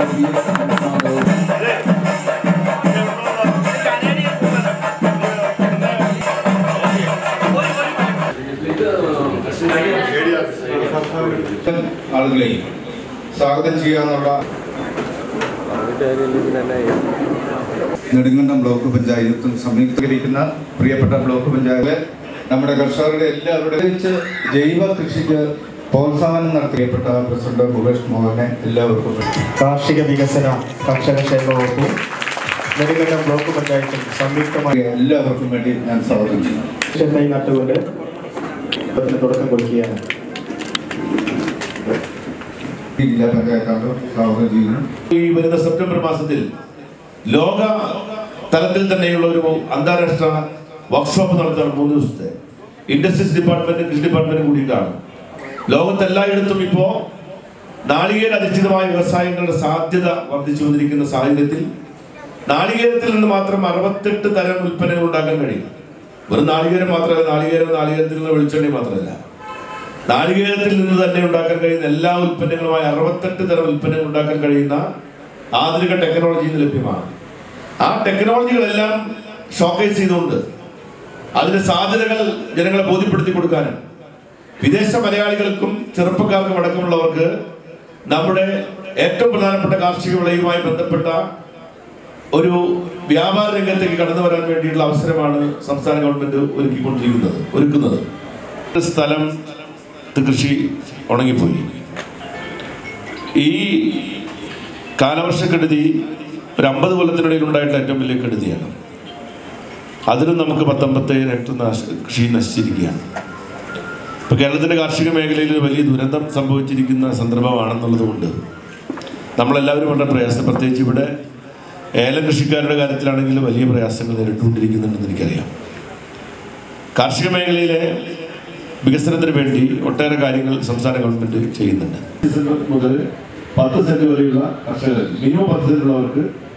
P S Madhav ആളുകളെയും സ്വാഗതം ചെയ്യാന്നുള്ള Nedumkandam block പഞ്ചായത്തും സംയുക്തീകരിക്കുന്ന പ്രിയപ്പെട്ട ബ്ലോക്ക് പഞ്ചായത്ത് നമ്മുടെ കർഷകരുടെ എല്ലാവരുടെയും വെച്ച് ജൈവ കൃഷിക്ക് പ്രോത്സാഹനം നടത്തിയപ്പെട്ട പ്രസിഡന്റ് ഭുവേഷ് മോഹനെ എല്ലാവർക്കും കാർഷിക വികസന കർഷക ക്ഷേമ വകുപ്പും നെടുങ്കണ്ടം ബ്ലോക്ക് പഞ്ചായത്തും സംയുക്തമായി എല്ലാവർക്കും വേണ്ടി ഞാൻ സ്വാഗതം ചെയ്യുന്നു ചെന്നൈ നട്ടുകൊണ്ട് അതിന് തുടക്കം കൊടുക്കുകയാണ് ഈ ജില്ലാ പഞ്ചായത്താണ് സ്വാഗതം ചെയ്യുന്നു ഈ വരുന്ന സെപ്റ്റംബർ മാസത്തിൽ ലോക തലത്തിൽ തന്നെയുള്ള ഒരു അന്താരാഷ്ട്ര വർക്ക്ഷോപ്പ് നടത്തുകയാണ് മൂന്ന് ദിവസത്തെ ഇൻഡസ്ട്രീസ് ഡിപ്പാർട്ട്മെന്റ് കൃഷി ഡിപ്പാർട്ട്മെന്റ് കൂടിയിട്ടാണ് ലോകത്തെല്ലായിടത്തും ഇപ്പോ നാളികേര അധിഷ്ഠിതമായ വ്യവസായങ്ങളുടെ സാധ്യത വർദ്ധിച്ചു വന്നിരിക്കുന്ന സാഹചര്യത്തിൽ നാളികേരത്തിൽ നിന്ന് മാത്രം അറുപത്തെട്ട് തരം ഉൽപ്പന്നങ്ങൾ ഉണ്ടാക്കാൻ കഴിയും വെറും നാളികേരം മാത്രമല്ല നാളികേരം നാളികേരത്തിൽ നിന്ന് വെളിച്ചെണ്ണ മാത്രമല്ല നാളികേരത്തിൽ നിന്ന് തന്നെ ഉണ്ടാക്കാൻ കഴിയുന്ന എല്ലാ ഉൽപ്പന്നങ്ങളുമായി അറുപത്തെട്ട് തരം ഉൽപ്പന്നങ്ങൾ ഉണ്ടാക്കാൻ കഴിയുന്ന ആധുനിക ടെക്നോളജി ഇന്ന് ലഭ്യമാണ് ആ ടെക്നോളജികളെല്ലാം ഷോക്കേസ് ചെയ്തുകൊണ്ട് അതിന്റെ സാധ്യതകൾ ജനങ്ങളെ ബോധ്യപ്പെടുത്തി കൊടുക്കാനും വിദേശ മലയാളികൾക്കും ചെറുപ്പക്കാർക്കും അടക്കമുള്ളവർക്ക് നമ്മുടെ ഏറ്റവും പ്രധാനപ്പെട്ട കാർഷിക വിളയുമായി ബന്ധപ്പെട്ട ഒരു വ്യാപാര രംഗത്തേക്ക് കടന്നു വരാൻ വേണ്ടിയുള്ള അവസരമാണ് സംസ്ഥാന ഗവൺമെന്റ് ഒരുക്കിക്കൊണ്ടിരിക്കുന്നത് ഒരുക്കുന്നത് ഒരു സ്ഥലം കൃഷി ഉണങ്ങിപ്പോയി ഈ കാലവർഷക്കെടുതി ഒരു അമ്പത് കൊല്ലത്തിനിടയിൽ ഉണ്ടായിട്ടുള്ള ഏറ്റവും വലിയ കെടുതിയാണ് അതിലും നമുക്ക് പത്തൊമ്പത്തേഴ് ഹെക്ടർ നാശ കൃഷി നശിച്ചിരിക്കുകയാണ് ഇപ്പോൾ കേരളത്തിൻ്റെ കാർഷിക മേഖലയിൽ ഒരു വലിയ ദുരന്തം സംഭവിച്ചിരിക്കുന്ന സന്ദർഭമാണെന്നുള്ളത് കൊണ്ട് നമ്മളെല്ലാവരും വളരെ പ്രയാസം പ്രത്യേകിച്ച് ഇവിടെ ഏലം കൃഷിക്കാരുടെ കാര്യത്തിലാണെങ്കിൽ വലിയ പ്രയാസങ്ങൾ നേരിട്ടുകൊണ്ടിരിക്കുന്നുണ്ടെന്ന് എനിക്കറിയാം കാർഷിക മേഖലയിലെ വികസനത്തിന് വേണ്ടി ഒട്ടേറെ കാര്യങ്ങൾ സംസ്ഥാന ഗവൺമെന്റ് ചെയ്യുന്നുണ്ട് മുതൽ പത്ത് സെന്റ് വരെയുള്ള കർഷകർ മിനിമം പത്ത് സെന്റ് ഉള്ളവർക്ക്